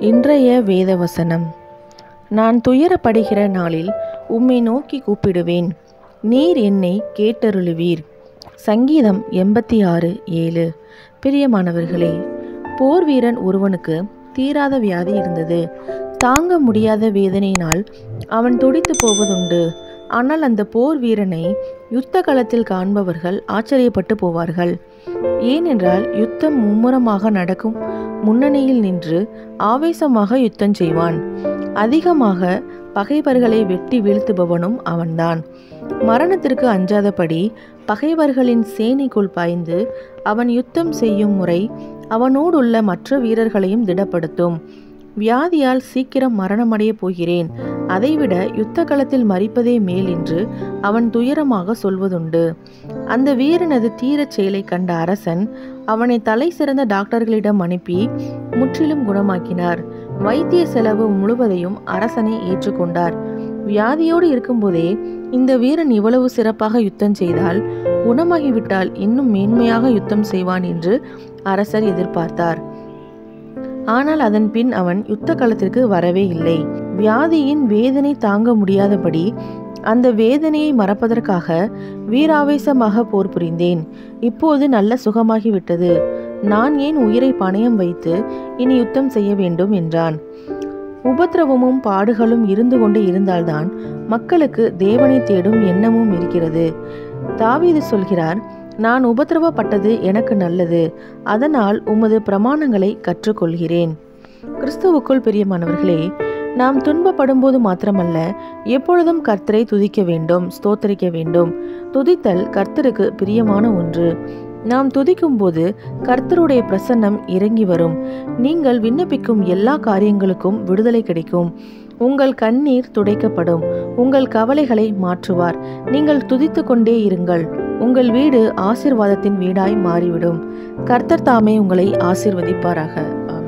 இன்றைய வேத வசனம் நான் துயரப்படுகிற நாளில் உம்மை நோக்கி கூப்பிடுவேன் நீர் என்னை கேட்டருளுவீர் சங்கீதம் எண்பத்தி ஆறு ஏழு பிரியமானவர்களே போர் வீரன் ஒருவனுக்கு தீராத வியாதி இருந்தது தாங்க முடியாத வேதனையினால் அவன் துடித்து போவதுண்டு ஆனால் அந்த போர் வீரனை யுத்த களத்தில் காண்பவர்கள் ஆச்சரியப்பட்டு போவார்கள் ஏனென்றால் யுத்தம் மும்முரமாக நடக்கும் முன்னணியில் நின்று ஆவேசமாக யுத்தம் செய்வான் அதிகமாக பகைவர்களை வெட்டி வீழ்த்துபவனும் அவன்தான் மரணத்திற்கு அஞ்சாதபடி பகைவர்களின் சேனைக்குள் பாய்ந்து அவன் யுத்தம் செய்யும் முறை அவனோடுள்ள மற்ற வீரர்களையும் திடப்படுத்தும் வியாதியால் சீக்கிரம் மரணமடைய போகிறேன் அதைவிட யுத்த களத்தில் மறிப்பதே மேல் என்று அவன் துயரமாக சொல்வதுண்டு அந்த வீரனது தீரச் செயலை கண்ட அரசன் அவனை தலை சிறந்த டாக்டர்களிடம் அனுப்பி முற்றிலும் குணமாக்கினார் வைத்திய செலவு முழுவதையும் அரசனை ஏற்றுக்கொண்டார் வியாதியோடு இருக்கும்போதே இந்த வீரன் இவ்வளவு சிறப்பாக யுத்தம் செய்தால் குணமாகிவிட்டால் இன்னும் மேன்மையாக யுத்தம் செய்வான் என்று அரசர் எதிர்பார்த்தார் ஆனால் அதன் பின் அவன் யுத்த களத்திற்கு வரவே இல்லை வியாதியின் வேதனை தாங்க முடியாதபடி அந்த வேதனையை மறப்பதற்காக வீராவேசமாக போர் புரிந்தேன் இப்போது நல்ல சுகமாகிவிட்டது நான் ஏன் உயிரை பணயம் வைத்து இனி யுத்தம் செய்ய வேண்டும் என்றான் உபத்திரவமும் பாடுகளும் இருந்து கொண்டே இருந்தால்தான் மக்களுக்கு தேவனை தேடும் எண்ணமும் இருக்கிறது தாவீது சொல்கிறார் நான் உபத்திரவப்பட்டது எனக்கு நல்லது அதனால் உமது பிரமாணங்களை கற்றுக்கொள்கிறேன் கிறிஸ்துவுக்குள் பிரியமானவர்களே நாம் துன்பப்படும்போது மாத்திரமல்ல எப்பொழுதும் கர்த்தரை துதிக்க வேண்டும் ஸ்தோத்தரிக்க வேண்டும் துதித்தல் கர்த்தருக்கு பிரியமான ஒன்று நாம் துதிக்கும் போது கர்த்தருடைய பிரசன்னம் இறங்கி வரும் நீங்கள் விண்ணப்பிக்கும் எல்லா காரியங்களுக்கும் விடுதலை கிடைக்கும் உங்கள் கண்ணீர் துடைக்கப்படும் உங்கள் கவலைகளை மாற்றுவார் நீங்கள் துதித்து கொண்டே இருங்கள் உங்கள் வீடு ஆசிர்வாதத்தின் வீடாய் மாறிவிடும் கர்த்தர் தாமே உங்களை ஆசிர்வதிப்பாராக ஆமென்